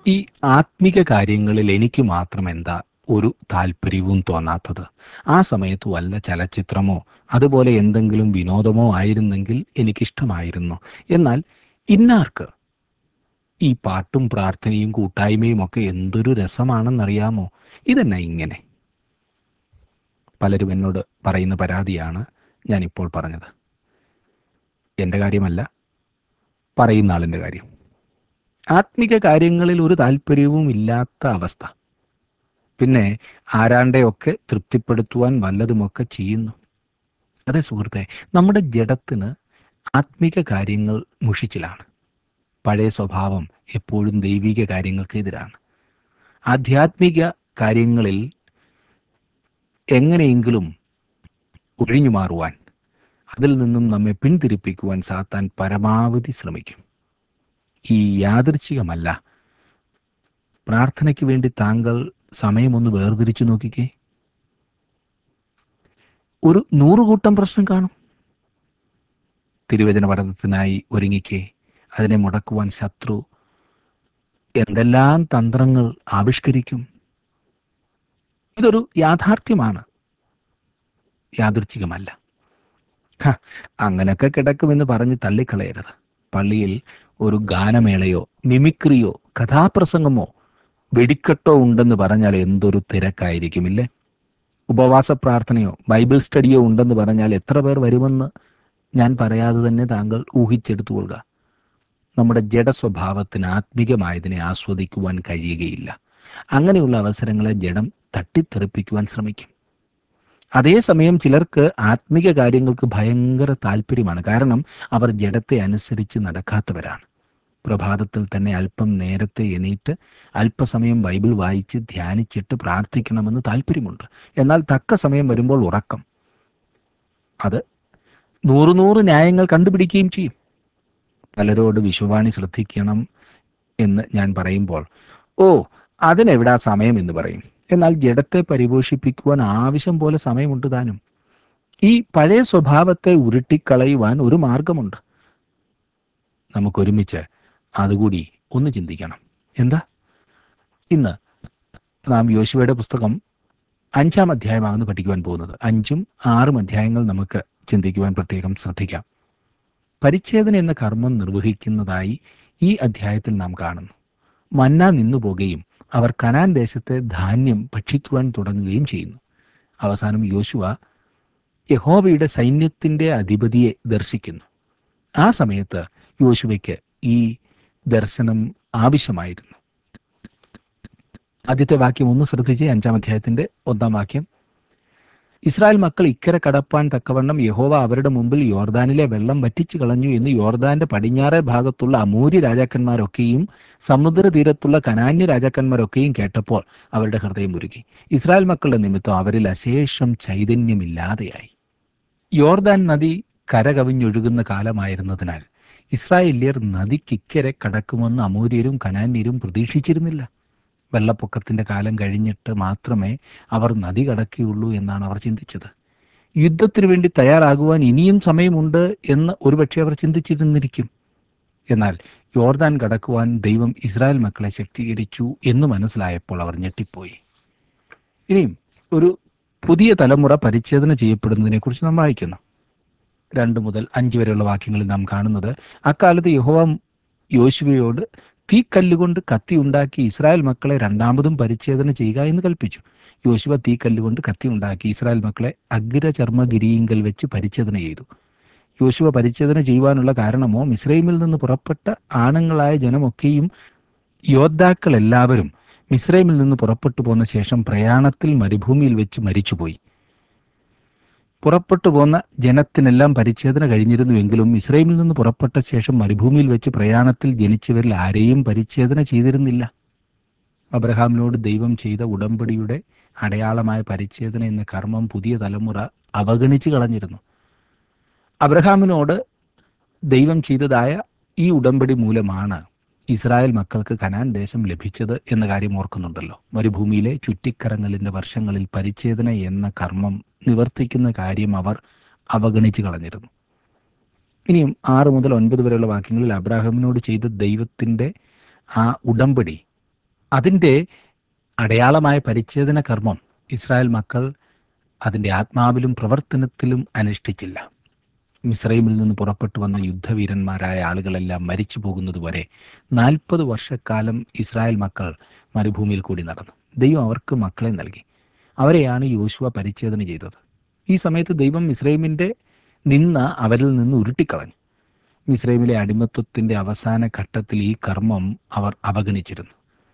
ഈ ആത്മിക കാര്യങ്ങളിൽ എനിക്ക് മാത്രം എന്താ ഒരു താല്പര്യവും തോന്നാത്തത് ആ സമയത്ത് വല്ല ചലച്ചിത്രമോ അതുപോലെ എന്തെങ്കിലും വിനോദമോ ആയിരുന്നെങ്കിൽ എനിക്കിഷ്ടമായിരുന്നു എന്നാൽ ഇന്നാർക്ക് ഈ പാട്ടും പ്രാർത്ഥനയും കൂട്ടായ്മയും ഒക്കെ എന്തൊരു രസമാണെന്നറിയാമോ ഇതെന്നാ ഇങ്ങനെ പലരും എന്നോട് പറയുന്ന പരാതിയാണ് ഞാനിപ്പോൾ പറഞ്ഞത് എൻ്റെ കാര്യമല്ല പറയുന്ന ആളിൻ്റെ കാര്യം ആത്മിക കാര്യങ്ങളിൽ ഒരു താല്പര്യവും ഇല്ലാത്ത അവസ്ഥ പിന്നെ ആരാണ്ടെയൊക്കെ തൃപ്തിപ്പെടുത്തുവാൻ വല്ലതുമൊക്കെ ചെയ്യുന്നു അതെ സുഹൃത്തെ നമ്മുടെ ജഡത്തിന് ആത്മിക കാര്യങ്ങൾ മുഷിച്ചിലാണ് പഴയ സ്വഭാവം എപ്പോഴും ദൈവിക കാര്യങ്ങൾക്ക് എതിരാണ് ആധ്യാത്മിക കാര്യങ്ങളിൽ എങ്ങനെയെങ്കിലും ഒഴിഞ്ഞു മാറുവാൻ അതിൽ നിന്നും നമ്മെ പിന്തിരിപ്പിക്കുവാൻ സാത്താൻ പരമാവധി ശ്രമിക്കും ഈ യാദൃച്ഛികമല്ല പ്രാർത്ഥനയ്ക്ക് വേണ്ടി താങ്കൾ സമയമൊന്ന് വേർതിരിച്ചു നോക്കിക്കേ ഒരു നൂറുകൂട്ടം പ്രശ്നം കാണും തിരുവചന പഠനത്തിനായി ഒരുങ്ങിക്കേ അതിനെ മുടക്കുവാൻ ശത്രു എന്തെല്ലാം തന്ത്രങ്ങൾ ആവിഷ്കരിക്കും ഇതൊരു യാഥാർത്ഥ്യമാണ് യാദൃച്ഛികമല്ല ഹ, അങ്ങനൊക്കെ കിടക്കുമെന്ന് പറഞ്ഞ് തള്ളിക്കളയരുത് പള്ളിയിൽ ഒരു ഗാനമേളയോ മിമിക്രിയോ കഥാപ്രസംഗമോ വെടിക്കെട്ടോ ഉണ്ടെന്ന് പറഞ്ഞാൽ എന്തൊരു തിരക്കായിരിക്കുമില്ലേ ഉപവാസ പ്രാർത്ഥനയോ ബൈബിൾ സ്റ്റഡിയോ ഉണ്ടെന്ന് പറഞ്ഞാൽ എത്ര പേർ വരുമെന്ന് ഞാൻ പറയാതെ തന്നെ താങ്കൾ ഊഹിച്ചെടുത്തു കൊള്ളുക നമ്മുടെ ജഡസ്വഭാവത്തിന് ആത്മികമായതിനെ ആസ്വദിക്കുവാൻ കഴിയുകയില്ല അങ്ങനെയുള്ള അവസരങ്ങളെ ജഡം തട്ടിത്തെറിപ്പിക്കുവാൻ ശ്രമിക്കും അതേസമയം ചിലർക്ക് ആത്മിക കാര്യങ്ങൾക്ക് ഭയങ്കര താല്പര്യമാണ് കാരണം അവർ ജഡത്തെ അനുസരിച്ച് നടക്കാത്തവരാണ് പ്രഭാതത്തിൽ തന്നെ അല്പം നേരത്തെ എണീറ്റ് അല്പസമയം ബൈബിൾ വായിച്ച് ധ്യാനിച്ചിട്ട് പ്രാർത്ഥിക്കണമെന്ന് താല്പര്യമുണ്ട് എന്നാൽ തക്ക സമയം വരുമ്പോൾ ഉറക്കം അത് നൂറ് നൂറ് ന്യായങ്ങൾ കണ്ടുപിടിക്കുകയും ചെയ്യും പലരോട് വിശ്വവാണി ശ്രദ്ധിക്കണം എന്ന് ഞാൻ പറയുമ്പോൾ ഓ അതിനെവിടാ സമയം എന്ന് പറയും എന്നാൽ ജഡത്തെ പരിപോഷിപ്പിക്കുവാൻ ആവശ്യം പോലെ സമയമുണ്ട് താനും ഈ പഴയ സ്വഭാവത്തെ ഉരുട്ടിക്കളയുവാൻ ഒരു മാർഗമുണ്ട് നമുക്കൊരുമിച്ച് അതുകൂടി ഒന്ന് ചിന്തിക്കണം എന്താ ഇന്ന് നാം യോശുവയുടെ പുസ്തകം അഞ്ചാം അധ്യായമാകുന്നു പഠിക്കുവാൻ പോകുന്നത് അഞ്ചും ആറും അധ്യായങ്ങൾ നമുക്ക് ചിന്തിക്കുവാൻ പ്രത്യേകം ശ്രദ്ധിക്കാം പരിച്ഛേദന എന്ന കർമ്മം നിർവഹിക്കുന്നതായി ഈ അധ്യായത്തിൽ നാം കാണുന്നു മന്ന നിന്നു പോകുകയും അവർ കനാൻ ദേശത്തെ ധാന്യം ഭക്ഷിക്കുവാൻ തുടങ്ങുകയും ചെയ്യുന്നു അവസാനം യോശുവ യഹോവയുടെ സൈന്യത്തിന്റെ അധിപതിയെ ദർശിക്കുന്നു ആ സമയത്ത് യോശുവയ്ക്ക് ഈ ദർശനം ആവശ്യമായിരുന്നു ആദ്യത്തെ വാക്യം ഒന്ന് ശ്രദ്ധിച്ച് അഞ്ചാം അധ്യായത്തിന്റെ ഒന്നാം വാക്യം ഇസ്രായേൽ മക്കൾ ഇക്കരെ കടപ്പാൻ തക്കവണ്ണം യഹോവ അവരുടെ മുമ്പിൽ യോർദാനിലെ വെള്ളം വറ്റിച്ചു കളഞ്ഞു എന്ന് യോർദാന്റെ പടിഞ്ഞാറേ ഭാഗത്തുള്ള അമൂര്യ രാജാക്കന്മാരൊക്കെയും സമുദ്രതീരത്തുള്ള കനാന്യ രാജാക്കന്മാരൊക്കെയും കേട്ടപ്പോൾ അവരുടെ ഹൃദയം ഉരുകി ഇസ്രായേൽ മക്കളുടെ നിമിത്തം അവരിൽ അശേഷം ചൈതന്യമില്ലാതെയായി യോർദാൻ നദി കരകവിഞ്ഞൊഴുകുന്ന കാലമായിരുന്നതിനാൽ ഇസ്രായേല്യർ നദിക്കിക്കരെ കടക്കുമെന്ന് അമൂര്യരും കനാന്യരും പ്രതീക്ഷിച്ചിരുന്നില്ല വെള്ളപ്പൊക്കത്തിന്റെ കാലം കഴിഞ്ഞിട്ട് മാത്രമേ അവർ നദി കടക്കുകയുള്ളൂ എന്നാണ് അവർ ചിന്തിച്ചത് യുദ്ധത്തിനു വേണ്ടി തയ്യാറാകുവാൻ ഇനിയും സമയമുണ്ട് എന്ന് ഒരുപക്ഷെ അവർ ചിന്തിച്ചിരുന്നിരിക്കും എന്നാൽ യോർദാൻ കടക്കുവാൻ ദൈവം ഇസ്രായേൽ മക്കളെ ശക്തീകരിച്ചു എന്ന് മനസ്സിലായപ്പോൾ അവർ ഞെട്ടിപ്പോയി ഇനിയും ഒരു പുതിയ തലമുറ പരിച്ഛേദന ചെയ്യപ്പെടുന്നതിനെ കുറിച്ച് നാം വായിക്കുന്നു രണ്ട് മുതൽ അഞ്ച് വരെയുള്ള വാക്യങ്ങളിൽ നാം കാണുന്നത് അക്കാലത്ത് യഹോവ യോശുവയോട് തീക്കല്ലുകൊണ്ട് കത്തി ഉണ്ടാക്കി ഇസ്രായേൽ മക്കളെ രണ്ടാമതും പരിച്ഛേദന ചെയ്യുക എന്ന് കൽപ്പിച്ചു യോശുവ തീക്കല്ലുകൊണ്ട് കത്തി ഉണ്ടാക്കി ഇസ്രായേൽ മക്കളെ അഗ്രചർമ്മഗിരിയിങ്കൽ വെച്ച് പരിച്ഛേദന ചെയ്തു യോശുവ പരിച്ഛേദന ചെയ്യുവാനുള്ള കാരണമോ മിസ്രൈമിൽ നിന്ന് പുറപ്പെട്ട ആണുങ്ങളായ ജനമൊക്കെയും യോദ്ധാക്കൾ എല്ലാവരും മിസ്രൈമിൽ നിന്ന് പുറപ്പെട്ടു പോന്ന ശേഷം പ്രയാണത്തിൽ മരുഭൂമിയിൽ വെച്ച് മരിച്ചുപോയി പുറപ്പെട്ടു പോന്ന ജനത്തിനെല്ലാം പരിച്ഛേദന കഴിഞ്ഞിരുന്നുവെങ്കിലും ഇസ്രൈമിൽ നിന്ന് പുറപ്പെട്ട ശേഷം മരുഭൂമിയിൽ വെച്ച് പ്രയാണത്തിൽ ജനിച്ചവരിൽ ആരെയും പരിച്ഛേദന ചെയ്തിരുന്നില്ല അബ്രഹാമിനോട് ദൈവം ചെയ്ത ഉടമ്പടിയുടെ അടയാളമായ പരിച്ഛേദന എന്ന കർമ്മം പുതിയ തലമുറ അവഗണിച്ചു കളഞ്ഞിരുന്നു അബ്രഹാമിനോട് ദൈവം ചെയ്തതായ ഈ ഉടമ്പടി മൂലമാണ് ഇസ്രായേൽ മക്കൾക്ക് കനാൻ ദേശം ലഭിച്ചത് എന്ന കാര്യം ഓർക്കുന്നുണ്ടല്ലോ മരുഭൂമിയിലെ ചുറ്റിക്കറങ്ങലിന്റെ വർഷങ്ങളിൽ പരിച്ഛേദന എന്ന കർമ്മം നിവർത്തിക്കുന്ന കാര്യം അവർ അവഗണിച്ചു കളഞ്ഞിരുന്നു ഇനിയും ആറ് മുതൽ ഒൻപത് വരെയുള്ള വാക്യങ്ങളിൽ അബ്രാഹാമിനോട് ചെയ്ത ദൈവത്തിന്റെ ആ ഉടമ്പടി അതിൻ്റെ അടയാളമായ പരിച്ഛേദന കർമ്മം ഇസ്രായേൽ മക്കൾ അതിൻ്റെ ആത്മാവിലും പ്രവർത്തനത്തിലും അനുഷ്ഠിച്ചില്ല മിസ്രൈമിൽ നിന്ന് പുറപ്പെട്ടു വന്ന യുദ്ധവീരന്മാരായ ആളുകളെല്ലാം മരിച്ചു പോകുന്നതുവരെ നാൽപ്പത് വർഷക്കാലം ഇസ്രായേൽ മക്കൾ മരുഭൂമിയിൽ കൂടി നടന്നു ദൈവം അവർക്ക് മക്കളെ നൽകി അവരെയാണ് യോശുവ പരിച്ഛേദന ചെയ്തത് ഈ സമയത്ത് ദൈവം മിസ്രൈമിൻ്റെ നിന്ന അവരിൽ നിന്ന് ഉരുട്ടിക്കളഞ്ഞു മിസ്രൈമിലെ അടിമത്വത്തിൻ്റെ അവസാന ഘട്ടത്തിൽ ഈ കർമ്മം അവർ അവഗണിച്ചിരുന്നു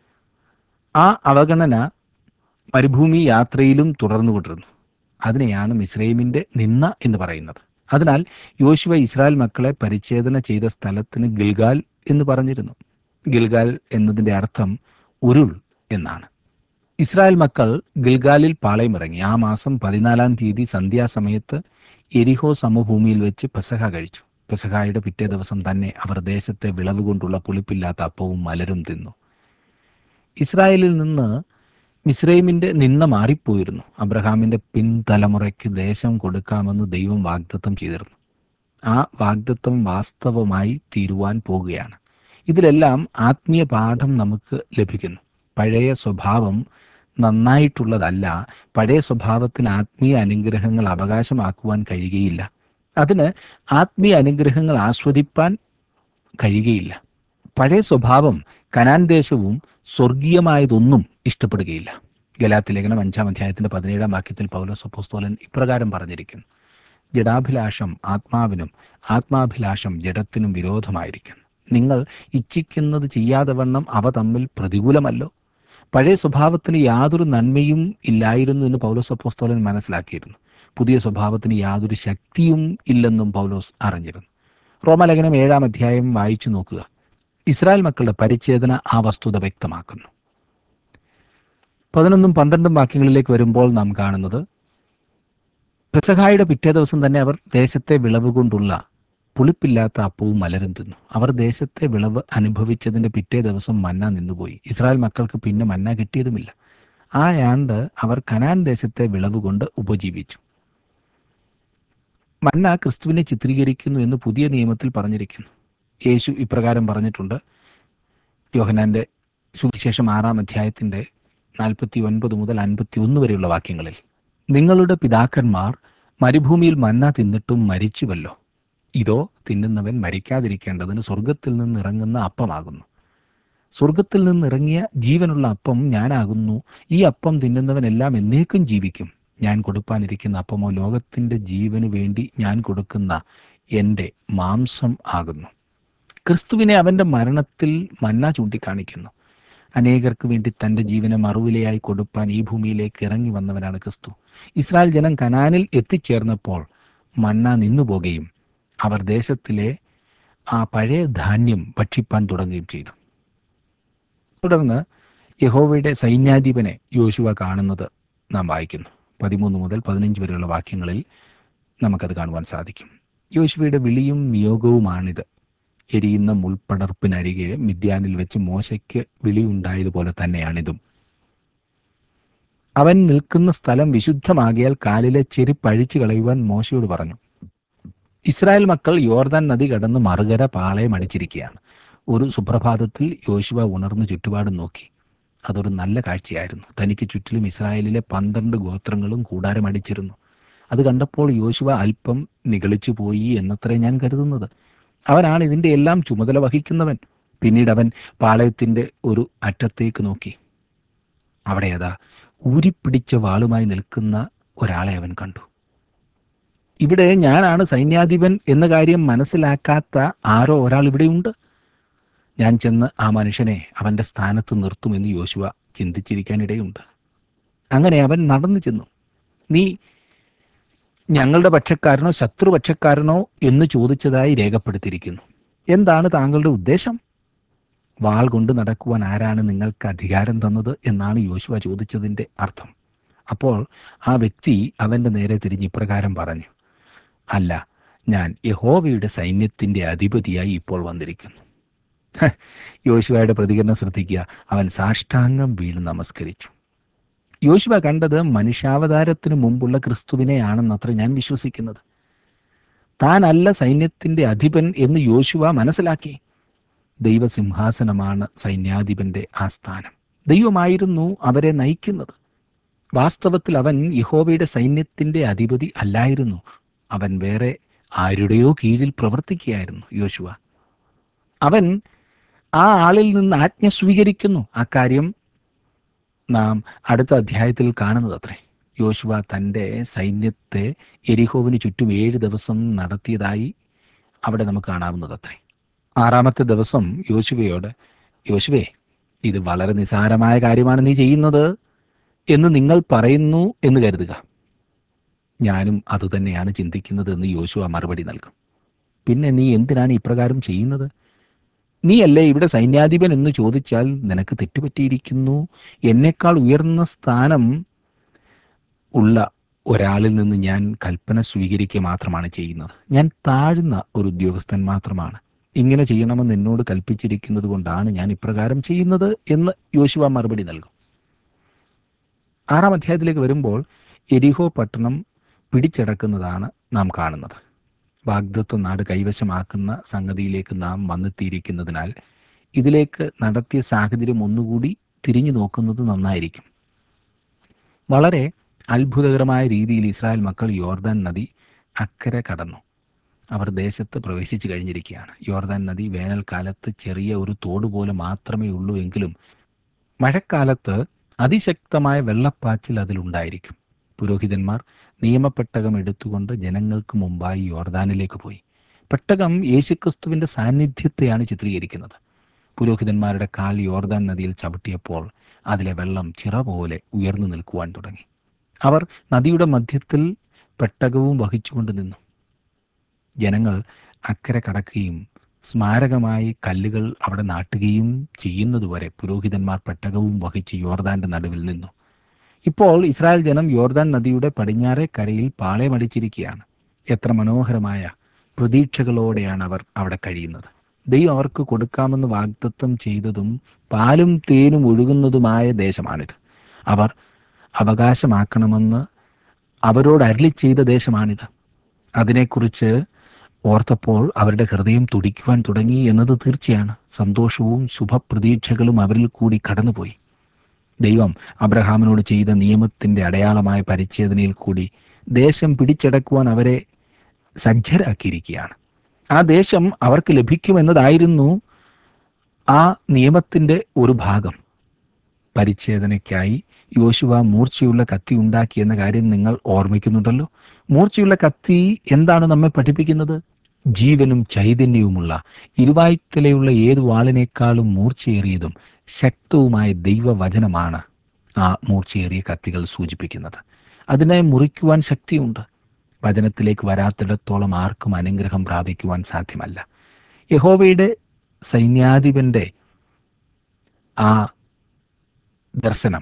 ആ അവഗണന മരുഭൂമി യാത്രയിലും തുടർന്നുകൊണ്ടിരുന്നു അതിനെയാണ് മിസ്രൈമിൻ്റെ നിന്ന എന്ന് പറയുന്നത് അതിനാൽ യോശുവ ഇസ്രായേൽ മക്കളെ പരിച്ഛേദന ചെയ്ത സ്ഥലത്തിന് ഗിൽഗാൽ എന്ന് പറഞ്ഞിരുന്നു ഗിൽഗാൽ എന്നതിൻ്റെ അർത്ഥം ഉരുൾ എന്നാണ് ഇസ്രായേൽ മക്കൾ ഗിൽഗാലിൽ പാളയമിറങ്ങി ആ മാസം പതിനാലാം തീയതി സന്ധ്യാസമയത്ത് എരിഹോ സമഭൂമിയിൽ വെച്ച് പെസഹ കഴിച്ചു പെസഹായുടെ പിറ്റേ ദിവസം തന്നെ അവർ ദേശത്തെ വിളവ് കൊണ്ടുള്ള പുളിപ്പില്ലാത്ത അപ്പവും മലരും തിന്നു ഇസ്രായേലിൽ നിന്ന് മിസ്രൈമിന്റെ നിന്ന മാറിപ്പോയിരുന്നു അബ്രഹാമിന്റെ പിൻതലമുറയ്ക്ക് ദേശം കൊടുക്കാമെന്ന് ദൈവം വാഗ്ദത്തം ചെയ്തിരുന്നു ആ വാഗ്ദത്തം വാസ്തവമായി തീരുവാൻ പോകുകയാണ് ഇതിലെല്ലാം ആത്മീയ പാഠം നമുക്ക് ലഭിക്കുന്നു പഴയ സ്വഭാവം നന്നായിട്ടുള്ളതല്ല പഴയ സ്വഭാവത്തിന് ആത്മീയ അനുഗ്രഹങ്ങൾ അവകാശമാക്കുവാൻ കഴിയുകയില്ല അതിന് ആത്മീയ അനുഗ്രഹങ്ങൾ ആസ്വദിപ്പാൻ കഴിയുകയില്ല പഴയ സ്വഭാവം കനാൻ ദേശവും സ്വർഗീയമായതൊന്നും ഇഷ്ടപ്പെടുകയില്ല ഗലാത്തി ലേഖനം അഞ്ചാം അധ്യായത്തിന്റെ പതിനേഴാം വാക്യത്തിൽ പൗലോസ് അപ്പോസ്തോലൻ ഇപ്രകാരം പറഞ്ഞിരിക്കുന്നു ജഡാഭിലാഷം ആത്മാവിനും ആത്മാഭിലാഷം ജഡത്തിനും വിരോധമായിരിക്കുന്നു നിങ്ങൾ ഇച്ഛിക്കുന്നത് ചെയ്യാതെ വണ്ണം അവ തമ്മിൽ പ്രതികൂലമല്ലോ പഴയ സ്വഭാവത്തിന് യാതൊരു നന്മയും ഇല്ലായിരുന്നു എന്ന് പൗലോസ് അപ്പോസ്തോലൻ മനസ്സിലാക്കിയിരുന്നു പുതിയ സ്വഭാവത്തിന് യാതൊരു ശക്തിയും ഇല്ലെന്നും പൗലോസ് അറിഞ്ഞിരുന്നു റോമലേഖനം ഏഴാം അധ്യായം വായിച്ചു നോക്കുക ഇസ്രായേൽ മക്കളുടെ പരിച്ഛേദന ആ വസ്തുത വ്യക്തമാക്കുന്നു പതിനൊന്നും പന്ത്രണ്ടും വാക്യങ്ങളിലേക്ക് വരുമ്പോൾ നാം കാണുന്നത് പെസഹായുടെ പിറ്റേ ദിവസം തന്നെ അവർ ദേശത്തെ വിളവ് കൊണ്ടുള്ള പുളിപ്പില്ലാത്ത അപ്പവും മലരും തിന്നു അവർ ദേശത്തെ വിളവ് അനുഭവിച്ചതിന്റെ പിറ്റേ ദിവസം മന്ന നിന്നുപോയി ഇസ്രായേൽ മക്കൾക്ക് പിന്നെ മന്ന കിട്ടിയതുമില്ല ആ ആണ്ട് അവർ കനാൻ ദേശത്തെ വിളവ് കൊണ്ട് ഉപജീവിച്ചു മന്ന ക്രിസ്തുവിനെ ചിത്രീകരിക്കുന്നു എന്ന് പുതിയ നിയമത്തിൽ പറഞ്ഞിരിക്കുന്നു യേശു ഇപ്രകാരം പറഞ്ഞിട്ടുണ്ട് യോഹനാന്റെ സുവിശേഷം ആറാം അധ്യായത്തിന്റെ നാൽപ്പത്തി ഒൻപത് മുതൽ അൻപത്തി ഒന്ന് വരെയുള്ള വാക്യങ്ങളിൽ നിങ്ങളുടെ പിതാക്കന്മാർ മരുഭൂമിയിൽ മന്ന തിന്നിട്ടും മരിച്ചുവല്ലോ ഇതോ തിന്നുന്നവൻ മരിക്കാതിരിക്കേണ്ടതിന് സ്വർഗത്തിൽ നിന്ന് ഇറങ്ങുന്ന അപ്പമാകുന്നു സ്വർഗത്തിൽ നിന്ന് ഇറങ്ങിയ ജീവനുള്ള അപ്പം ഞാനാകുന്നു ഈ അപ്പം തിന്നുന്നവനെല്ലാം എന്നേക്കും ജീവിക്കും ഞാൻ കൊടുപ്പാനിരിക്കുന്ന അപ്പമോ ലോകത്തിന്റെ ജീവന് വേണ്ടി ഞാൻ കൊടുക്കുന്ന എൻ്റെ മാംസം ആകുന്നു ക്രിസ്തുവിനെ അവന്റെ മരണത്തിൽ മന്ന ചൂണ്ടിക്കാണിക്കുന്നു അനേകർക്ക് വേണ്ടി തന്റെ ജീവനെ മറുവിലയായി കൊടുപ്പാൻ ഈ ഭൂമിയിലേക്ക് ഇറങ്ങി വന്നവനാണ് ക്രിസ്തു ഇസ്രായേൽ ജനം കനാനിൽ എത്തിച്ചേർന്നപ്പോൾ മന്ന നിന്നുപോകുകയും അവർ ദേശത്തിലെ ആ പഴയ ധാന്യം ഭക്ഷിപ്പാൻ തുടങ്ങുകയും ചെയ്തു തുടർന്ന് യഹോവയുടെ സൈന്യാധിപനെ യോശുവ കാണുന്നത് നാം വായിക്കുന്നു പതിമൂന്ന് മുതൽ പതിനഞ്ച് വരെയുള്ള വാക്യങ്ങളിൽ നമുക്കത് കാണുവാൻ സാധിക്കും യോശുവയുടെ വിളിയും നിയോഗവുമാണിത് എരിയുന്ന മുൾപ്പടർപ്പിനരികെ മിദ്യാനിൽ വെച്ച് മോശയ്ക്ക് വിളിയുണ്ടായതുപോലെ തന്നെയാണിതും അവൻ നിൽക്കുന്ന സ്ഥലം വിശുദ്ധമാകിയാൽ കാലിലെ ചെരുപ്പ് അഴിച്ചു കളയുവാൻ മോശയോട് പറഞ്ഞു ഇസ്രായേൽ മക്കൾ യോർദാൻ നദി കടന്ന് മറുകര പാളയം അടിച്ചിരിക്കുകയാണ് ഒരു സുപ്രഭാതത്തിൽ യോശുവ ഉണർന്നു ചുറ്റുപാടും നോക്കി അതൊരു നല്ല കാഴ്ചയായിരുന്നു തനിക്ക് ചുറ്റിലും ഇസ്രായേലിലെ പന്ത്രണ്ട് ഗോത്രങ്ങളും കൂടാരം അടിച്ചിരുന്നു അത് കണ്ടപ്പോൾ യോശുവ അല്പം നിഗളിച്ചു പോയി എന്നത്രേ ഞാൻ കരുതുന്നത് അവനാണ് ഇതിന്റെ എല്ലാം ചുമതല വഹിക്കുന്നവൻ പിന്നീട് അവൻ പാളയത്തിന്റെ ഒരു അറ്റത്തേക്ക് നോക്കി അവിടെ അതാ ഊരിപ്പിടിച്ച വാളുമായി നിൽക്കുന്ന ഒരാളെ അവൻ കണ്ടു ഇവിടെ ഞാനാണ് സൈന്യാധിപൻ എന്ന കാര്യം മനസ്സിലാക്കാത്ത ആരോ ഒരാൾ ഇവിടെയുണ്ട് ഞാൻ ചെന്ന് ആ മനുഷ്യനെ അവന്റെ സ്ഥാനത്ത് നിർത്തുമെന്ന് യോശുവ ചിന്തിച്ചിരിക്കാനിടയുണ്ട് അങ്ങനെ അവൻ നടന്നു ചെന്നു നീ ഞങ്ങളുടെ പക്ഷക്കാരനോ ശത്രുപക്ഷക്കാരനോ എന്ന് ചോദിച്ചതായി രേഖപ്പെടുത്തിയിരിക്കുന്നു എന്താണ് താങ്കളുടെ ഉദ്ദേശം വാൾ കൊണ്ട് നടക്കുവാൻ ആരാണ് നിങ്ങൾക്ക് അധികാരം തന്നത് എന്നാണ് യോശുവ ചോദിച്ചതിന്റെ അർത്ഥം അപ്പോൾ ആ വ്യക്തി അവന്റെ നേരെ തിരിഞ്ഞ് ഇപ്രകാരം പറഞ്ഞു അല്ല ഞാൻ യഹോവയുടെ സൈന്യത്തിന്റെ അധിപതിയായി ഇപ്പോൾ വന്നിരിക്കുന്നു ഹ, യോശുവയുടെ പ്രതികരണം ശ്രദ്ധിക്കുക അവൻ സാഷ്ടാംഗം വീണ് നമസ്കരിച്ചു യോശുവ കണ്ടത് മനുഷ്യാവതാരത്തിനു മുമ്പുള്ള ക്രിസ്തുവിനെയാണെന്നത്ര ഞാൻ വിശ്വസിക്കുന്നത് താനല്ല സൈന്യത്തിന്റെ അധിപൻ എന്ന് യോശുവ മനസ്സിലാക്കി ദൈവസിംഹാസനമാണ് സൈന്യാധിപന്റെ ആ സ്ഥാനം ദൈവമായിരുന്നു അവരെ നയിക്കുന്നത് വാസ്തവത്തിൽ അവൻ യഹോവയുടെ സൈന്യത്തിന്റെ അധിപതി അല്ലായിരുന്നു അവൻ വേറെ ആരുടെയോ കീഴിൽ പ്രവർത്തിക്കുകയായിരുന്നു യോശുവ അവൻ ആ ആളിൽ നിന്ന് ആജ്ഞ സ്വീകരിക്കുന്നു അക്കാര്യം നാം അടുത്ത അധ്യായത്തിൽ കാണുന്നത് അത്രേ യോശുവ തൻ്റെ സൈന്യത്തെ എരിഹോവിന് ചുറ്റും ഏഴ് ദിവസം നടത്തിയതായി അവിടെ നമുക്ക് കാണാവുന്നത് അത്രേ ആറാമത്തെ ദിവസം യോശുവയോട് യോശുവേ ഇത് വളരെ നിസാരമായ കാര്യമാണ് നീ ചെയ്യുന്നത് എന്ന് നിങ്ങൾ പറയുന്നു എന്ന് കരുതുക ഞാനും അതുതന്നെയാണ് ചിന്തിക്കുന്നത് എന്ന് യോശുവ മറുപടി നൽകും പിന്നെ നീ എന്തിനാണ് ഇപ്രകാരം ചെയ്യുന്നത് നീയല്ലേ ഇവിടെ സൈന്യാധിപൻ എന്ന് ചോദിച്ചാൽ നിനക്ക് തെറ്റുപറ്റിയിരിക്കുന്നു എന്നേക്കാൾ ഉയർന്ന സ്ഥാനം ഉള്ള ഒരാളിൽ നിന്ന് ഞാൻ കൽപ്പന സ്വീകരിക്കുക മാത്രമാണ് ചെയ്യുന്നത് ഞാൻ താഴ്ന്ന ഒരു ഉദ്യോഗസ്ഥൻ മാത്രമാണ് ഇങ്ങനെ ചെയ്യണമെന്ന് എന്നോട് കൽപ്പിച്ചിരിക്കുന്നത് കൊണ്ടാണ് ഞാൻ ഇപ്രകാരം ചെയ്യുന്നത് എന്ന് യോശുവ മറുപടി നൽകും ആറാം അധ്യായത്തിലേക്ക് വരുമ്പോൾ എരിഹോ പട്ടണം പിടിച്ചടക്കുന്നതാണ് നാം കാണുന്നത് വാഗ്ദത്വ നാട് കൈവശമാക്കുന്ന സംഗതിയിലേക്ക് നാം വന്നെത്തിയിരിക്കുന്നതിനാൽ ഇതിലേക്ക് നടത്തിയ സാഹചര്യം ഒന്നുകൂടി തിരിഞ്ഞു നോക്കുന്നത് നന്നായിരിക്കും വളരെ അത്ഭുതകരമായ രീതിയിൽ ഇസ്രായേൽ മക്കൾ യോർദാൻ നദി അക്കരെ കടന്നു അവർ ദേശത്ത് പ്രവേശിച്ചു കഴിഞ്ഞിരിക്കുകയാണ് യോർദാൻ നദി വേനൽക്കാലത്ത് ചെറിയ ഒരു തോട് പോലെ മാത്രമേ ഉള്ളൂ എങ്കിലും മഴക്കാലത്ത് അതിശക്തമായ വെള്ളപ്പാച്ചിൽ അതിലുണ്ടായിരിക്കും പുരോഹിതന്മാർ നിയമപ്പെട്ടകം എടുത്തുകൊണ്ട് ജനങ്ങൾക്ക് മുമ്പായി യോർദാനിലേക്ക് പോയി പെട്ടകം യേശുക്രിസ്തുവിന്റെ സാന്നിധ്യത്തെയാണ് ചിത്രീകരിക്കുന്നത് പുരോഹിതന്മാരുടെ കാൽ യോർദാൻ നദിയിൽ ചവിട്ടിയപ്പോൾ അതിലെ വെള്ളം ചിറ പോലെ ഉയർന്നു നിൽക്കുവാൻ തുടങ്ങി അവർ നദിയുടെ മധ്യത്തിൽ പെട്ടകവും വഹിച്ചുകൊണ്ട് നിന്നു ജനങ്ങൾ അക്കരെ കടക്കുകയും സ്മാരകമായി കല്ലുകൾ അവിടെ നാട്ടുകയും ചെയ്യുന്നതുവരെ പുരോഹിതന്മാർ പെട്ടകവും വഹിച്ച് യോർദാന്റെ നടുവിൽ നിന്നു ഇപ്പോൾ ഇസ്രായേൽ ജനം യോർദാൻ നദിയുടെ പടിഞ്ഞാറെ കരയിൽ പാളയമടിച്ചിരിക്കുകയാണ് എത്ര മനോഹരമായ പ്രതീക്ഷകളോടെയാണ് അവർ അവിടെ കഴിയുന്നത് ദൈവം അവർക്ക് കൊടുക്കാമെന്ന് വാഗ്ദത്തം ചെയ്തതും പാലും തേനും ഒഴുകുന്നതുമായ ദേശമാണിത് അവർ അവകാശമാക്കണമെന്ന് അവരോട് അരളി ചെയ്ത ദേശമാണിത് അതിനെക്കുറിച്ച് ഓർത്തപ്പോൾ അവരുടെ ഹൃദയം തുടിക്കുവാൻ തുടങ്ങി എന്നത് തീർച്ചയാണ് സന്തോഷവും ശുഭപ്രതീക്ഷകളും അവരിൽ കൂടി കടന്നുപോയി ദൈവം അബ്രഹാമിനോട് ചെയ്ത നിയമത്തിന്റെ അടയാളമായ പരിച്ഛേദനയിൽ കൂടി ദേശം പിടിച്ചടക്കുവാൻ അവരെ സജ്ജരാക്കിയിരിക്കുകയാണ് ആ ദേശം അവർക്ക് ലഭിക്കുമെന്നതായിരുന്നു ആ നിയമത്തിന്റെ ഒരു ഭാഗം പരിച്ഛേദനയ്ക്കായി യോശുവ മൂർച്ചയുള്ള കത്തി ഉണ്ടാക്കി എന്ന കാര്യം നിങ്ങൾ ഓർമ്മിക്കുന്നുണ്ടല്ലോ മൂർച്ചയുള്ള കത്തി എന്താണ് നമ്മെ പഠിപ്പിക്കുന്നത് ജീവനും ചൈതന്യവുമുള്ള ഇരുവായ്ത്തലയുള്ള ഏതു വാളിനേക്കാളും മൂർച്ചയേറിയതും ശക്തവുമായ ദൈവവചനമാണ് ആ മൂർച്ചയേറിയ കത്തികൾ സൂചിപ്പിക്കുന്നത് അതിനെ മുറിക്കുവാൻ ശക്തിയുണ്ട് വചനത്തിലേക്ക് വരാത്തിടത്തോളം ആർക്കും അനുഗ്രഹം പ്രാപിക്കുവാൻ സാധ്യമല്ല യഹോവയുടെ സൈന്യാധിപന്റെ ആ ദർശനം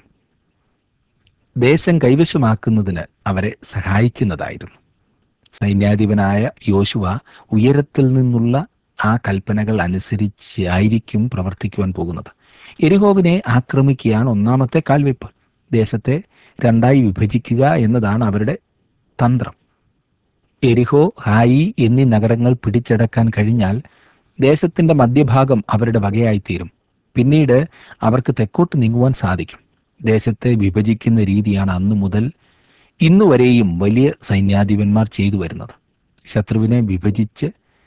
ദേശം കൈവശമാക്കുന്നതിന് അവരെ സഹായിക്കുന്നതായിരുന്നു സൈന്യാധിപനായ യോശുവ ഉയരത്തിൽ നിന്നുള്ള ആ കൽപ്പനകൾ അനുസരിച്ചായിരിക്കും പ്രവർത്തിക്കുവാൻ പോകുന്നത് എരിഹോവിനെ ആക്രമിക്കുകയാണ് ഒന്നാമത്തെ കാൽവെപ്പ് ദേശത്തെ രണ്ടായി വിഭജിക്കുക എന്നതാണ് അവരുടെ തന്ത്രം എരിഹോ ഹായി എന്നീ നഗരങ്ങൾ പിടിച്ചടക്കാൻ കഴിഞ്ഞാൽ ദേശത്തിന്റെ മധ്യഭാഗം അവരുടെ വകയായിത്തീരും പിന്നീട് അവർക്ക് തെക്കോട്ട് നീങ്ങുവാൻ സാധിക്കും ദേശത്തെ വിഭജിക്കുന്ന രീതിയാണ് അന്നു മുതൽ ഇന്നുവരെയും വലിയ സൈന്യാധിപന്മാർ ചെയ്തു വരുന്നത് ശത്രുവിനെ വിഭജിച്ച്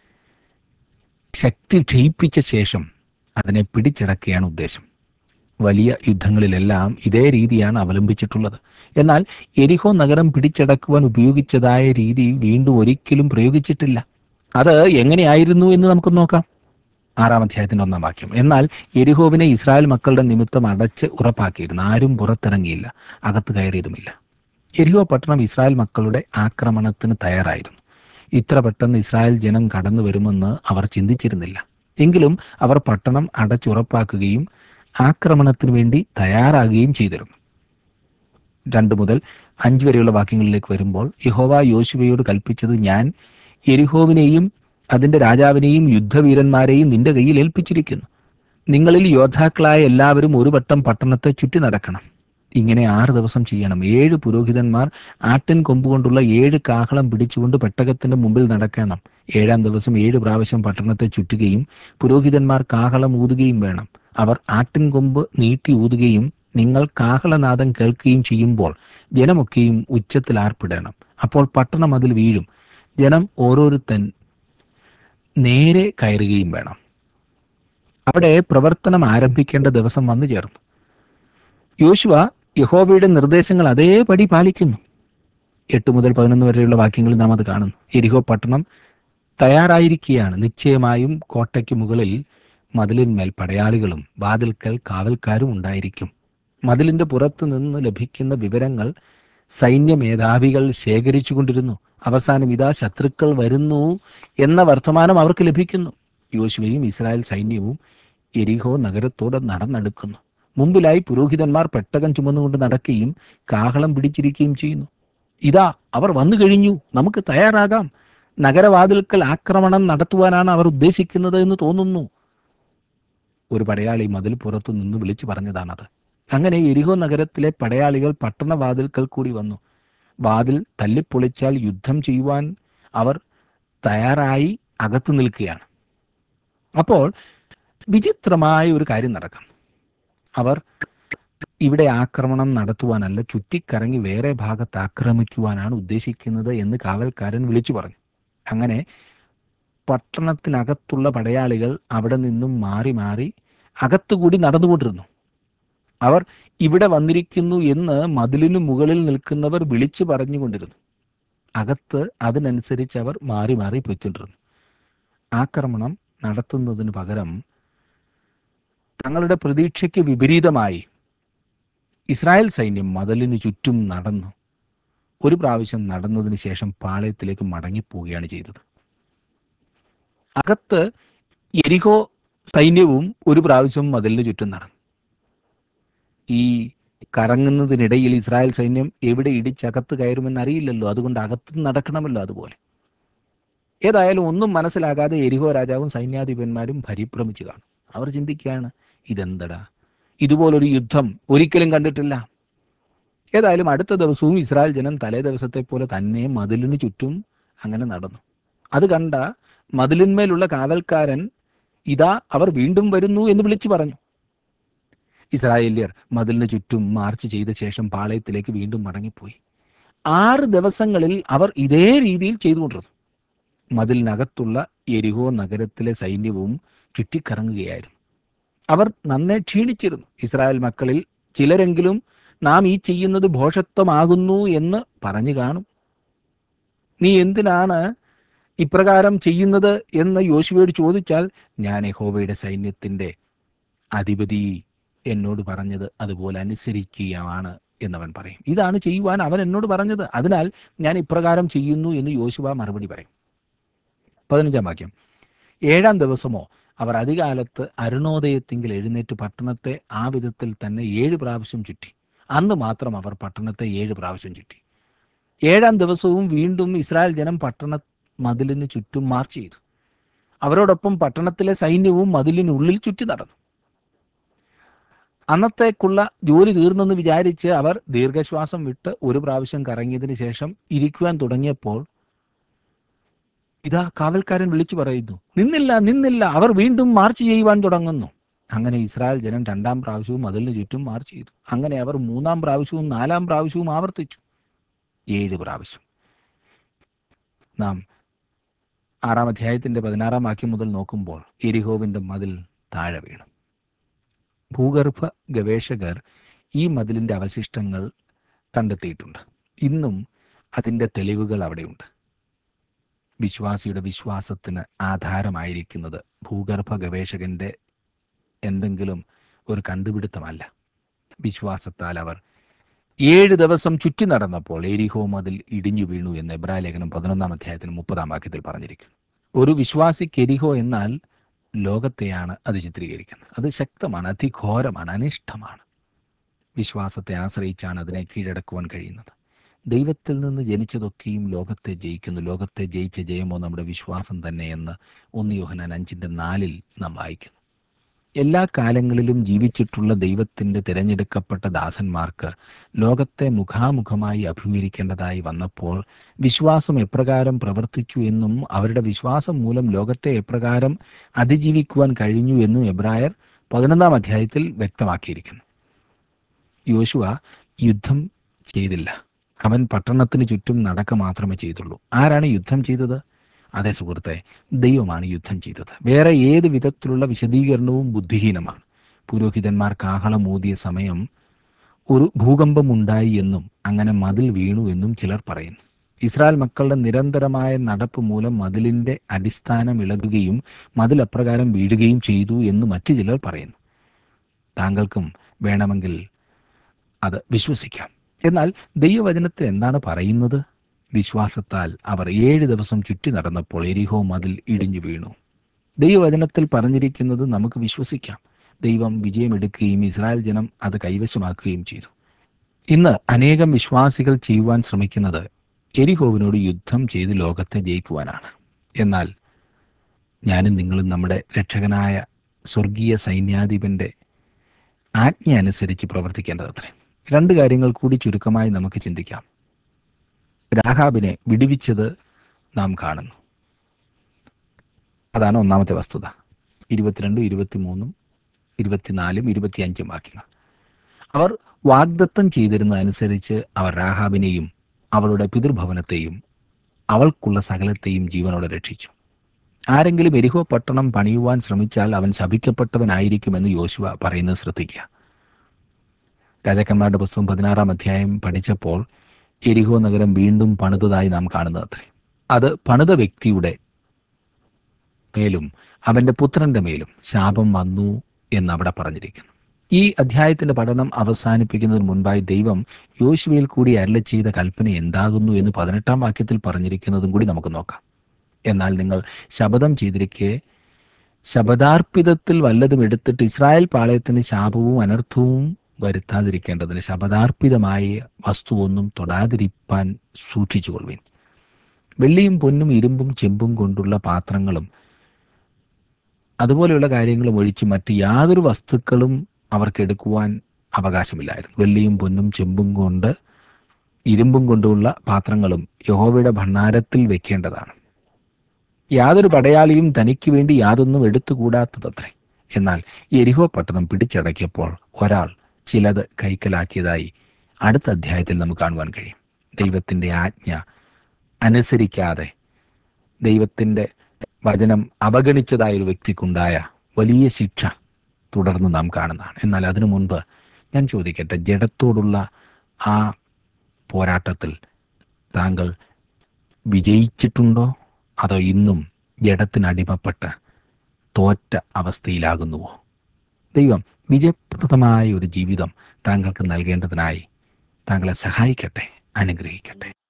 ശക്തി ക്ഷയിപ്പിച്ച ശേഷം അതിനെ പിടിച്ചടക്കുകയാണ് ഉദ്ദേശം വലിയ യുദ്ധങ്ങളിലെല്ലാം ഇതേ രീതിയാണ് അവലംബിച്ചിട്ടുള്ളത് എന്നാൽ എരിഹോ നഗരം പിടിച്ചടക്കുവാൻ ഉപയോഗിച്ചതായ രീതി വീണ്ടും ഒരിക്കലും പ്രയോഗിച്ചിട്ടില്ല അത് എങ്ങനെയായിരുന്നു എന്ന് നമുക്ക് നോക്കാം ആറാം അധ്യായത്തിന്റെ ഒന്നാം വാക്യം എന്നാൽ എരിഹോവിനെ ഇസ്രായേൽ മക്കളുടെ നിമിത്തം അടച്ച് ഉറപ്പാക്കിയിരുന്നു ആരും പുറത്തിറങ്ങിയില്ല അകത്ത് കയറിയതുമില്ല എരിഹോ പട്ടണം ഇസ്രായേൽ മക്കളുടെ ആക്രമണത്തിന് തയ്യാറായിരുന്നു ഇത്ര പെട്ടെന്ന് ഇസ്രായേൽ ജനം കടന്നു വരുമെന്ന് അവർ ചിന്തിച്ചിരുന്നില്ല എങ്കിലും അവർ പട്ടണം അടച്ചുറപ്പാക്കുകയും ആക്രമണത്തിന് വേണ്ടി തയ്യാറാകുകയും ചെയ്തിരുന്നു രണ്ട് മുതൽ അഞ്ച് വരെയുള്ള വാക്യങ്ങളിലേക്ക് വരുമ്പോൾ യഹോവ യോശുവയോട് കൽപ്പിച്ചത് ഞാൻ എരിഹോവിനെയും അതിന്റെ രാജാവിനെയും യുദ്ധവീരന്മാരെയും നിന്റെ കയ്യിൽ ഏൽപ്പിച്ചിരിക്കുന്നു നിങ്ങളിൽ യോദ്ധാക്കളായ എല്ലാവരും ഒരു വട്ടം പട്ടണത്തെ ചുറ്റി നടക്കണം ഇങ്ങനെ ആറ് ദിവസം ചെയ്യണം ഏഴ് പുരോഹിതന്മാർ ആട്ടിൻ കൊമ്പുകൊണ്ടുള്ള ഏഴ് കാഹളം പിടിച്ചുകൊണ്ട് പെട്ടകത്തിന്റെ മുമ്പിൽ നടക്കണം ഏഴാം ദിവസം ഏഴ് പ്രാവശ്യം പട്ടണത്തെ ചുറ്റുകയും പുരോഹിതന്മാർ കാഹളം ഊതുകയും വേണം അവർ ആട്ടിൻകൊമ്പ് നീട്ടി ഊതുകയും നിങ്ങൾ കാഹളനാദം കേൾക്കുകയും ചെയ്യുമ്പോൾ ജനമൊക്കെയും ഉച്ചത്തിൽ ആർപ്പിടണം അപ്പോൾ പട്ടണം അതിൽ വീഴും ജനം ഓരോരുത്തൻ നേരെ കയറുകയും വേണം അവിടെ പ്രവർത്തനം ആരംഭിക്കേണ്ട ദിവസം വന്നു ചേർന്നു യോശുവ യഹോവയുടെ നിർദ്ദേശങ്ങൾ അതേപടി പാലിക്കുന്നു എട്ട് മുതൽ പതിനൊന്ന് വരെയുള്ള വാക്യങ്ങളിൽ നാം അത് കാണുന്നു എരിഹോ പട്ടണം തയ്യാറായിരിക്കുകയാണ് നിശ്ചയമായും കോട്ടയ്ക്ക് മുകളിൽ മതിലിന്മേൽ പടയാളികളും വാതിൽക്കൽ കാവൽക്കാരും ഉണ്ടായിരിക്കും മതിലിന്റെ പുറത്തു നിന്ന് ലഭിക്കുന്ന വിവരങ്ങൾ സൈന്യ മേധാവികൾ ശേഖരിച്ചുകൊണ്ടിരുന്നു അവസാനം ഇതാ ശത്രുക്കൾ വരുന്നു എന്ന വർത്തമാനം അവർക്ക് ലഭിക്കുന്നു യോശുവയും ഇസ്രായേൽ സൈന്യവും എരിഹോ നഗരത്തോടെ നടന്നെടുക്കുന്നു മുമ്പിലായി പുരോഹിതന്മാർ പെട്ടകം ചുമന്നുകൊണ്ട് നടക്കുകയും കാഹളം പിടിച്ചിരിക്കുകയും ചെയ്യുന്നു ഇതാ അവർ വന്നു കഴിഞ്ഞു നമുക്ക് തയ്യാറാകാം നഗരവാതിൽക്കൽ ആക്രമണം നടത്തുവാനാണ് അവർ ഉദ്ദേശിക്കുന്നത് എന്ന് തോന്നുന്നു ഒരു പടയാളി മതിൽ പുറത്തു നിന്ന് വിളിച്ചു പറഞ്ഞതാണത് അങ്ങനെ എരിഹോ നഗരത്തിലെ പടയാളികൾ പട്ടണവാതിൽക്കൽ കൂടി വന്നു വാതിൽ തല്ലിപ്പൊളിച്ചാൽ യുദ്ധം ചെയ്യുവാൻ അവർ തയ്യാറായി അകത്തു നിൽക്കുകയാണ് അപ്പോൾ വിചിത്രമായ ഒരു കാര്യം നടക്കും അവർ ഇവിടെ ആക്രമണം നടത്തുവാനല്ല ചുറ്റിക്കറങ്ങി വേറെ ഭാഗത്ത് ആക്രമിക്കുവാനാണ് ഉദ്ദേശിക്കുന്നത് എന്ന് കാവൽക്കാരൻ വിളിച്ചു പറഞ്ഞു അങ്ങനെ പട്ടണത്തിനകത്തുള്ള പടയാളികൾ അവിടെ നിന്നും മാറി മാറി അകത്തുകൂടി നടന്നുകൊണ്ടിരുന്നു അവർ ഇവിടെ വന്നിരിക്കുന്നു എന്ന് മതിലിനു മുകളിൽ നിൽക്കുന്നവർ വിളിച്ചു പറഞ്ഞുകൊണ്ടിരുന്നു അകത്ത് അതിനനുസരിച്ച് അവർ മാറി മാറി പോയിക്കൊണ്ടിരുന്നു ആക്രമണം നടത്തുന്നതിന് പകരം തങ്ങളുടെ പ്രതീക്ഷയ്ക്ക് വിപരീതമായി ഇസ്രായേൽ സൈന്യം മതിലിനു ചുറ്റും നടന്നു ഒരു പ്രാവശ്യം നടന്നതിന് ശേഷം പാളയത്തിലേക്ക് മടങ്ങിപ്പോവുകയാണ് ചെയ്തത് അകത്ത് എരിഹോ സൈന്യവും ഒരു പ്രാവശ്യം മതിലിന് ചുറ്റും നടന്നു ഈ കറങ്ങുന്നതിനിടയിൽ ഇസ്രായേൽ സൈന്യം എവിടെ ഇടിച്ചകത്ത് കയറുമെന്ന് അറിയില്ലല്ലോ അതുകൊണ്ട് അകത്ത് നടക്കണമല്ലോ അതുപോലെ ഏതായാലും ഒന്നും മനസ്സിലാകാതെ എരിഹോ രാജാവും സൈന്യാധിപന്മാരും പരിഭ്രമിച്ചു കാണും അവർ ചിന്തിക്കുകയാണ് ഇതെന്തടാ ഇതുപോലൊരു യുദ്ധം ഒരിക്കലും കണ്ടിട്ടില്ല ഏതായാലും അടുത്ത ദിവസവും ഇസ്രായേൽ ജനം തലേ ദിവസത്തെ പോലെ തന്നെ മതിലിന് ചുറ്റും അങ്ങനെ നടന്നു അത് കണ്ട മതിലിന്മേലുള്ള കാവൽക്കാരൻ ഇതാ അവർ വീണ്ടും വരുന്നു എന്ന് വിളിച്ചു പറഞ്ഞു ഇസ്രായേല്യർ മതിലിന് ചുറ്റും മാർച്ച് ചെയ്ത ശേഷം പാളയത്തിലേക്ക് വീണ്ടും മടങ്ങിപ്പോയി ആറ് ദിവസങ്ങളിൽ അവർ ഇതേ രീതിയിൽ ചെയ്തുകൊണ്ടിരുന്നു മതിലിനകത്തുള്ള എരിഹോ നഗരത്തിലെ സൈന്യവും ചുറ്റിക്കറങ്ങുകയായിരുന്നു അവർ നന്നേ ക്ഷീണിച്ചിരുന്നു ഇസ്രായേൽ മക്കളിൽ ചിലരെങ്കിലും നാം ഈ ചെയ്യുന്നത് ഭോഷത്വമാകുന്നു എന്ന് പറഞ്ഞു കാണും നീ എന്തിനാണ് ഇപ്രകാരം ചെയ്യുന്നത് എന്ന് യോശുവയോട് ചോദിച്ചാൽ ഞാൻ യഹോവയുടെ സൈന്യത്തിന്റെ അധിപതി എന്നോട് പറഞ്ഞത് അതുപോലെ അനുസരിക്കുകയാണ് എന്നവൻ പറയും ഇതാണ് ചെയ്യുവാൻ അവൻ എന്നോട് പറഞ്ഞത് അതിനാൽ ഞാൻ ഇപ്രകാരം ചെയ്യുന്നു എന്ന് യോശുവ മറുപടി പറയും പതിനഞ്ചാം വാക്യം ഏഴാം ദിവസമോ അവർ അധികാലത്ത് അരുണോദയത്തിങ്കിൽ എഴുന്നേറ്റ് പട്ടണത്തെ ആ വിധത്തിൽ തന്നെ ഏഴ് പ്രാവശ്യം ചുറ്റി അന്ന് മാത്രം അവർ പട്ടണത്തെ ഏഴ് പ്രാവശ്യം ചുറ്റി ഏഴാം ദിവസവും വീണ്ടും ഇസ്രായേൽ ജനം പട്ടണ മതിലിന് ചുറ്റും മാർച്ച് ചെയ്തു അവരോടൊപ്പം പട്ടണത്തിലെ സൈന്യവും മതിലിനുള്ളിൽ ചുറ്റി നടന്നു അന്നത്തേക്കുള്ള ജോലി തീർന്നെന്ന് വിചാരിച്ച് അവർ ദീർഘശ്വാസം വിട്ട് ഒരു പ്രാവശ്യം കറങ്ങിയതിന് ശേഷം ഇരിക്കുവാൻ തുടങ്ങിയപ്പോൾ ഇതാ കാവൽക്കാരൻ വിളിച്ചു പറയുന്നു നിന്നില്ല നിന്നില്ല അവർ വീണ്ടും മാർച്ച് ചെയ്യുവാൻ തുടങ്ങുന്നു അങ്ങനെ ഇസ്രായേൽ ജനം രണ്ടാം പ്രാവശ്യവും അതിന് ചുറ്റും മാർച്ച് ചെയ്തു അങ്ങനെ അവർ മൂന്നാം പ്രാവശ്യവും നാലാം പ്രാവശ്യവും ആവർത്തിച്ചു ഏഴ് പ്രാവശ്യം നാം ആറാം അധ്യായത്തിന്റെ പതിനാറാം വാക്യം മുതൽ നോക്കുമ്പോൾ എരിഹോവിന്റെ മതിൽ താഴെ വീണു ഭൂഗർഭ ഗവേഷകർ ഈ മതിലിന്റെ അവശിഷ്ടങ്ങൾ കണ്ടെത്തിയിട്ടുണ്ട് ഇന്നും അതിന്റെ തെളിവുകൾ അവിടെയുണ്ട് വിശ്വാസിയുടെ വിശ്വാസത്തിന് ആധാരമായിരിക്കുന്നത് ഭൂഗർഭ ഗവേഷകന്റെ എന്തെങ്കിലും ഒരു കണ്ടുപിടുത്തമല്ല വിശ്വാസത്താൽ അവർ ഏഴ് ദിവസം ചുറ്റി നടന്നപ്പോൾ എരിഹോ മതിൽ ഇടിഞ്ഞു വീണു എന്ന് എബ്രായ ലേഖനം പതിനൊന്നാം അധ്യായത്തിന് മുപ്പതാം വാക്യത്തിൽ പറഞ്ഞിരിക്കുന്നു ഒരു വിശ്വാസിക്ക് എരിഹോ എന്നാൽ ലോകത്തെയാണ് അത് ചിത്രീകരിക്കുന്നത് അത് ശക്തമാണ് അതിഘോരമാണ് അനിഷ്ടമാണ് വിശ്വാസത്തെ ആശ്രയിച്ചാണ് അതിനെ കീഴടക്കുവാൻ കഴിയുന്നത് ദൈവത്തിൽ നിന്ന് ജനിച്ചതൊക്കെയും ലോകത്തെ ജയിക്കുന്നു ലോകത്തെ ജയിച്ച ജയമോ നമ്മുടെ വിശ്വാസം തന്നെ എന്ന് ഒന്ന് യോഹനാൻ അഞ്ചിന്റെ നാലിൽ നാം വായിക്കുന്നു എല്ലാ കാലങ്ങളിലും ജീവിച്ചിട്ടുള്ള ദൈവത്തിന്റെ തിരഞ്ഞെടുക്കപ്പെട്ട ദാസന്മാർക്ക് ലോകത്തെ മുഖാമുഖമായി അഭിമുഖീകരിക്കേണ്ടതായി വന്നപ്പോൾ വിശ്വാസം എപ്രകാരം പ്രവർത്തിച്ചു എന്നും അവരുടെ വിശ്വാസം മൂലം ലോകത്തെ എപ്രകാരം അതിജീവിക്കുവാൻ കഴിഞ്ഞു എന്നും എബ്രായർ പതിനൊന്നാം അധ്യായത്തിൽ വ്യക്തമാക്കിയിരിക്കുന്നു യോശുവ യുദ്ധം ചെയ്തില്ല അവൻ പട്ടണത്തിന് ചുറ്റും നടക്ക മാത്രമേ ചെയ്തുള്ളൂ ആരാണ് യുദ്ധം ചെയ്തത് അതേ സുഹൃത്തെ ദൈവമാണ് യുദ്ധം ചെയ്തത് വേറെ ഏത് വിധത്തിലുള്ള വിശദീകരണവും ബുദ്ധിഹീനമാണ് പുരോഹിതന്മാർ കാഹളം ഊതിയ സമയം ഒരു ഭൂകമ്പമുണ്ടായി എന്നും അങ്ങനെ മതിൽ വീണു എന്നും ചിലർ പറയുന്നു ഇസ്രായേൽ മക്കളുടെ നിരന്തരമായ നടപ്പ് മൂലം മതിലിന്റെ അടിസ്ഥാനം ഇളകുകയും മതിൽ അപ്രകാരം വീഴുകയും ചെയ്തു എന്ന് മറ്റു ചിലർ പറയുന്നു താങ്കൾക്കും വേണമെങ്കിൽ അത് വിശ്വസിക്കാം എന്നാൽ ദൈവവചനത്തിൽ എന്താണ് പറയുന്നത് വിശ്വാസത്താൽ അവർ ഏഴ് ദിവസം ചുറ്റി നടന്നപ്പോൾ എരിഹോ മതിൽ ഇടിഞ്ഞു വീണു ദൈവവചനത്തിൽ പറഞ്ഞിരിക്കുന്നത് നമുക്ക് വിശ്വസിക്കാം ദൈവം വിജയമെടുക്കുകയും ഇസ്രായേൽ ജനം അത് കൈവശമാക്കുകയും ചെയ്തു ഇന്ന് അനേകം വിശ്വാസികൾ ചെയ്യുവാൻ ശ്രമിക്കുന്നത് എരിഹോവിനോട് യുദ്ധം ചെയ്ത് ലോകത്തെ ജയിക്കുവാനാണ് എന്നാൽ ഞാനും നിങ്ങളും നമ്മുടെ രക്ഷകനായ സ്വർഗീയ സൈന്യാധിപന്റെ ആജ്ഞ അനുസരിച്ച് പ്രവർത്തിക്കേണ്ടതത്രേ രണ്ട് കാര്യങ്ങൾ കൂടി ചുരുക്കമായി നമുക്ക് ചിന്തിക്കാം രാഹാബിനെ വിടുവിച്ചത് നാം കാണുന്നു അതാണ് ഒന്നാമത്തെ വസ്തുത ഇരുപത്തിരണ്ടും ഇരുപത്തിമൂന്നും ഇരുപത്തിനാലും ഇരുപത്തിയഞ്ചും വാക്യങ്ങൾ അവർ വാഗ്ദത്തം ചെയ്തിരുന്നതനുസരിച്ച് അവർ രാഹാബിനെയും അവളുടെ പിതൃഭവനത്തെയും അവൾക്കുള്ള സകലത്തെയും ജീവനോടെ രക്ഷിച്ചു ആരെങ്കിലും എരിഹോ പട്ടണം പണിയുവാൻ ശ്രമിച്ചാൽ അവൻ ശപിക്കപ്പെട്ടവനായിരിക്കുമെന്ന് യോശുവ പറയുന്നത് ശ്രദ്ധിക്കുക രാജാക്കന്മാരുടെ പുസ്തകം പതിനാറാം അധ്യായം പഠിച്ചപ്പോൾ എരിഹോ നഗരം വീണ്ടും പണിതതായി നാം കാണുന്നത് അത്രേ അത് പണിത വ്യക്തിയുടെ മേലും അവന്റെ പുത്രന്റെ മേലും ശാപം വന്നു എന്ന് അവിടെ പറഞ്ഞിരിക്കുന്നു ഈ അധ്യായത്തിന്റെ പഠനം അവസാനിപ്പിക്കുന്നതിന് മുൻപായി ദൈവം യോശുവയിൽ കൂടി അരള ചെയ്ത കൽപ്പന എന്താകുന്നു എന്ന് പതിനെട്ടാം വാക്യത്തിൽ പറഞ്ഞിരിക്കുന്നതും കൂടി നമുക്ക് നോക്കാം എന്നാൽ നിങ്ങൾ ശപഥം ചെയ്തിരിക്കെ ശപഥാർപ്പിതത്തിൽ വല്ലതും എടുത്തിട്ട് ഇസ്രായേൽ പാളയത്തിന് ശാപവും അനർത്ഥവും വരുത്താതിരിക്കേണ്ടതിന് ശപഥാർപ്പിതമായ വസ്തുവൊന്നും തൊടാതിരിപ്പാൻ സൂക്ഷിച്ചുകൊള്ളുവിൻ വെള്ളിയും പൊന്നും ഇരുമ്പും ചെമ്പും കൊണ്ടുള്ള പാത്രങ്ങളും അതുപോലെയുള്ള കാര്യങ്ങളും ഒഴിച്ച് മറ്റ് യാതൊരു വസ്തുക്കളും അവർക്ക് എടുക്കുവാൻ അവകാശമില്ലായിരുന്നു വെള്ളിയും പൊന്നും ചെമ്പും കൊണ്ട് ഇരുമ്പും കൊണ്ടുള്ള പാത്രങ്ങളും യഹോവയുടെ ഭണ്ഡാരത്തിൽ വെക്കേണ്ടതാണ് യാതൊരു പടയാളിയും തനിക്ക് വേണ്ടി യാതൊന്നും എടുത്തുകൂടാത്തതത്രേ എന്നാൽ എരിഹോ പട്ടണം പിടിച്ചടക്കിയപ്പോൾ ഒരാൾ ചിലത് കൈക്കലാക്കിയതായി അടുത്ത അധ്യായത്തിൽ നമുക്ക് കാണുവാൻ കഴിയും ദൈവത്തിൻ്റെ ആജ്ഞ അനുസരിക്കാതെ ദൈവത്തിൻ്റെ വചനം അവഗണിച്ചതായ ഒരു വ്യക്തിക്കുണ്ടായ വലിയ ശിക്ഷ തുടർന്ന് നാം കാണുന്നതാണ് എന്നാൽ അതിനു മുൻപ് ഞാൻ ചോദിക്കട്ടെ ജഡത്തോടുള്ള ആ പോരാട്ടത്തിൽ താങ്കൾ വിജയിച്ചിട്ടുണ്ടോ അതോ ഇന്നും ജഡത്തിനടിമപ്പെട്ട് തോറ്റ അവസ്ഥയിലാകുന്നുവോ ദൈവം വിജയപ്രദമായ ഒരു ജീവിതം താങ്കൾക്ക് നൽകേണ്ടതിനായി താങ്കളെ സഹായിക്കട്ടെ അനുഗ്രഹിക്കട്ടെ